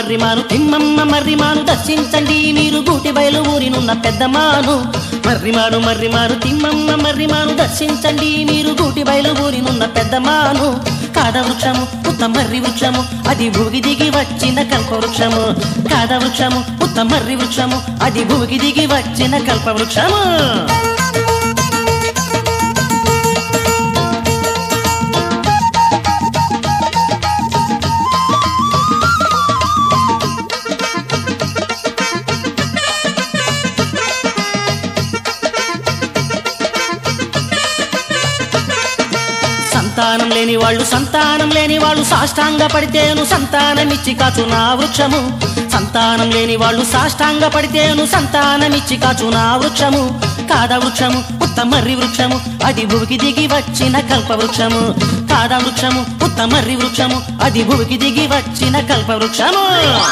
మర్రిమాను తిమ్మమ్మ మర్రిమాను దర్శించండి మీరు గూటి బయలు ఊరినున్న పెద్దమాను మర్రిమాను మర్రిమాను తిమ్మమ్మ మర్రిమాను దర్శించండి మీరు గూటి బయలు ఊరినున్న పెద్దమాను కాద వృక్షము ఉత్త మర్రి వృక్షము అది భూగి దిగి వచ్చిన కల్ప వృక్షము కాద వృక్షము ఉత్త మర్రి వృక్షము అది భూగి దిగి వచ్చిన కల్ప వృక్షము సంతానం లేని వాళ్ళు సంతానం లేని వాళ్ళు సాష్టాంగ పడితేను సంతానమిచ్చి కాచు నా వృక్షము సంతానం లేని వాళ్ళు సాష్టాంగ పడితేను సంతానమిచ్చి కాచు నా వృక్షము కాద వృక్షము ఉత్తమర్రి వృక్షము అది భూమికి దిగి వచ్చిన కల్ప వృక్షము కాద వృక్షము ఉత్తమర్రి వృక్షము అది భూమికి దిగి వచ్చిన కల్ప వృక్షము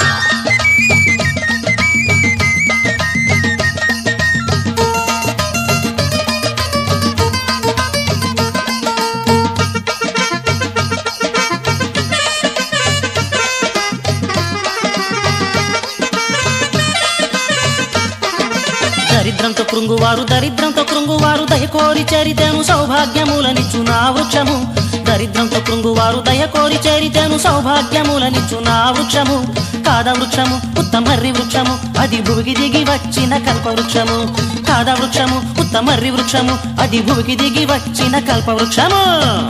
దరిద్రంతో కృంగువారు దరిద్రంతో కృంగువారు దయకోరి చరితేను సౌభాగ్యములనిచ్చు నా వృక్షము దరిద్రంతో కృంగువారు దయకోరి చరితేను సౌభాగ్యములనిచ్చు నా వృక్షము కాద వృక్షము ఉత్తమర్రి వృక్షము అది భూమికి దిగి వచ్చిన కల్ప వృక్షము కాద వృక్షము ఉత్తమర్రి వృక్షము అది భూమికి దిగి వచ్చిన కల్ప వృక్షము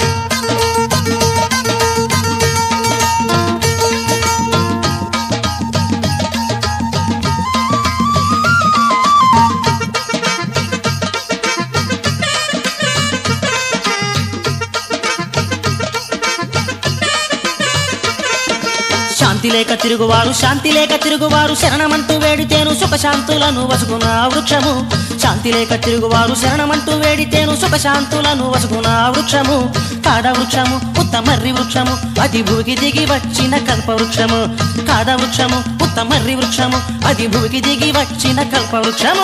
శాంతి లేక తిరుగువారు శాంతి లేక తిరుగువారు శరణమంటూ వేడితేను సుఖశాంతులను వసుకున్న వృక్షము శాంతి లేక తిరుగువారు శరణమంటూ వేడితేను సుఖశాంతులను వసుకున్న వృక్షము కాడ వృక్షము ఉత్తమర్రి వృక్షము అది భూమికి దిగి వచ్చిన కల్ప వృక్షము కాడ వృక్షము ఉత్తమర్రి వృక్షము అది భూమికి దిగి వచ్చిన కల్ప వృక్షము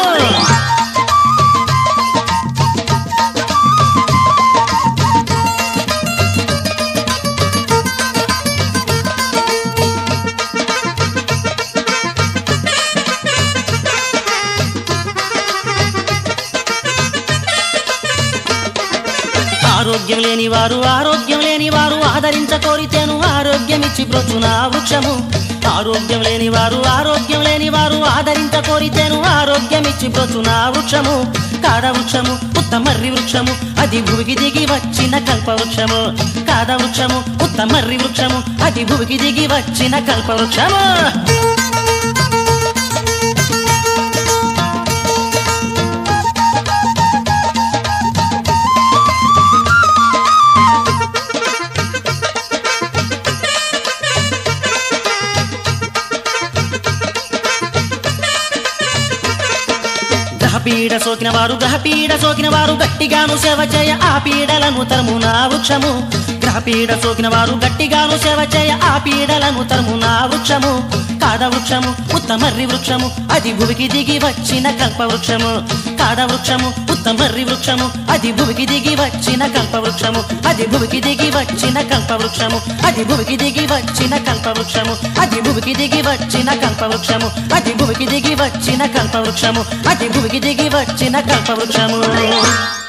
ఆరోగ్యం లేని వారు ఆరోగ్యం లేని వారు ఆదరించ కోరితేను ఆరోగ్యం ఇచ్చి బ్రొచ్చున వృక్షము ఆరోగ్యం లేని వారు ఆరోగ్యం లేని వారు ఆదరించ కోరితేను ఆరోగ్యం ఇచ్చి బ్రొచ్చున వృక్షము కాడ వృక్షము ఉత్తమర్రి వృక్షము అది భూమికి దిగి వచ్చిన కల్ప వృక్షము కాద వృక్షము ఉత్తమర్రి వృక్షము అది భూమికి దిగి వచ్చిన కల్ప వృక్షము గ్రహపీడ సోకిన వారు గ్రహపీడ సోకిన వారు గట్టిగాను సేవ చేయ ఆ పీడలను తరుమున వృక్షము గ్రహపీడ సోకిన వారు గట్టిగాను సేవ చేయ ఆ పీడలను తరుమున వృక్షము కాద వృక్షము ఉత్తమర్రి వృక్షము అది భూమికి దిగి వచ్చిన కల్ప వృక్షము కాద వృక్షము ఉత్తమర్రి వృక్షము అది భూమికి దిగి వచ్చిన కల్ప వృక్షము అది భూమికి దిగి వచ్చిన కల్ప వృక్షము అది భూమికి దిగి వచ్చిన కల్ప వృక్షము అది భూమికి దిగి వచ్చిన కల్ప వృక్షము అది భూమికి దిగి వచ్చిన కల్ప వృక్షము అది భూమికి దిగి వచ్చిన కల్ప వృక్షము